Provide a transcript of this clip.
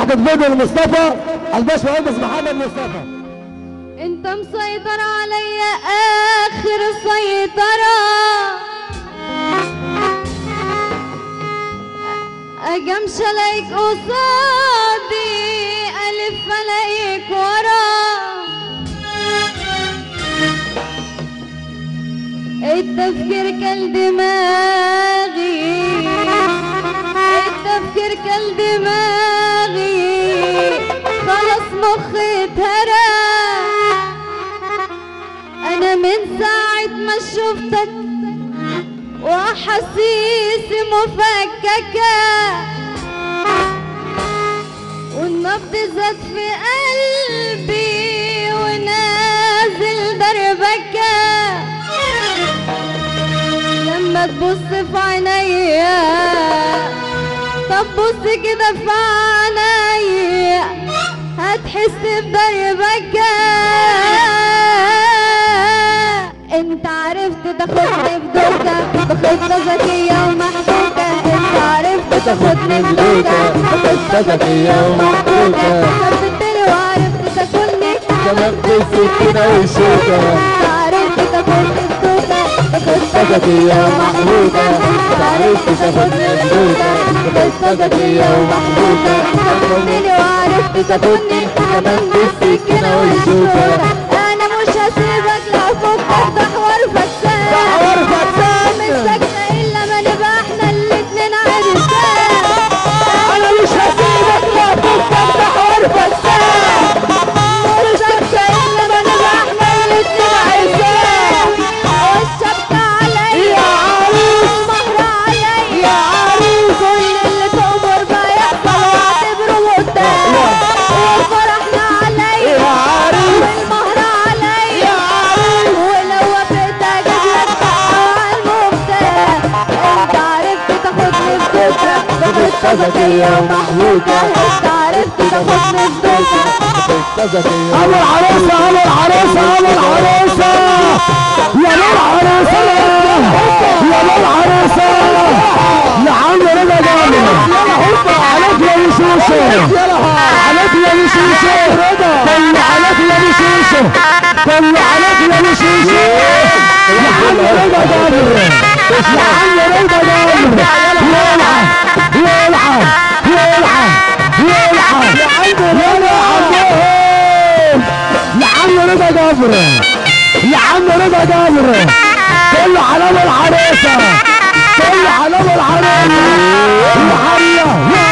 وحدة بدر مصطفى الباشمهندس محمد مصطفى انت مسيطر عليا اخر سيطرة اجمش الاقيك قصادي الف الاقيك ورا التفكير كل دماغي التفكير كل دماغي خلص مخي اتهرى انا من ساعة ما شفتك واحاسيسي مفككة والنبض زاد في قلبي ونازل دربكة لما تبص في عينيا طب بص كده في عينيا هتحس بدربكة انت عرفت تاخدني في دوكة بخطة ذكية ومحبوكة انت عرفت تاخدني في دوكة بخطة ذكية ومحبوكة ثبتني وعرفت تاكلني كمان بالسكينة والشوكة انت عرفت تاخدني في دوكة بخطة ذكية ومحبوكة عرفت تاخدني بشوكة بخطة ذكية ومحبوكة ثبتني وعرفت تاكلني كمان بالسكينة والشوكة انا مش هسيبك لو فكك ده حوار فكسان ده حوار فكسان. مش ساكتة الا ما نبقى احنا الاتنين عرسان أنا مش هسيبك لا فكك ده حوار فكسان مش ساكتة الا ما نبقى احنا الاتنين عرسان والشبكة عليا يا عروس المهر عليا يا عروس كل اللي تؤمر بيحصل واعتبره قدام وفرحنا عليا يا عروس والمهر عليا يا عروس ولو وافقت اجيب لك حقه على المفتاح انت عرفت تاخدني في دوكة بخطة ذكية ومحبوكة انت عرفت تاخدني في دوكة بخطة ذكية أبو العروسة أبو العروسة أبو العروسة يا أبو العروسة يا أبو العروسة يا عم رضا جامد عليك يا وشوشة عليك يا وشوشة كل عليك يا وشوشة كل عليك يا وشوشة يا عم رضا جامد يا عم رضا جامد يلعب يلعب يلعب يلعب يلعب يا عم رضا جابر يا عم رضا جابر كله علامة العروسة كله علامة العروسة يا الله يا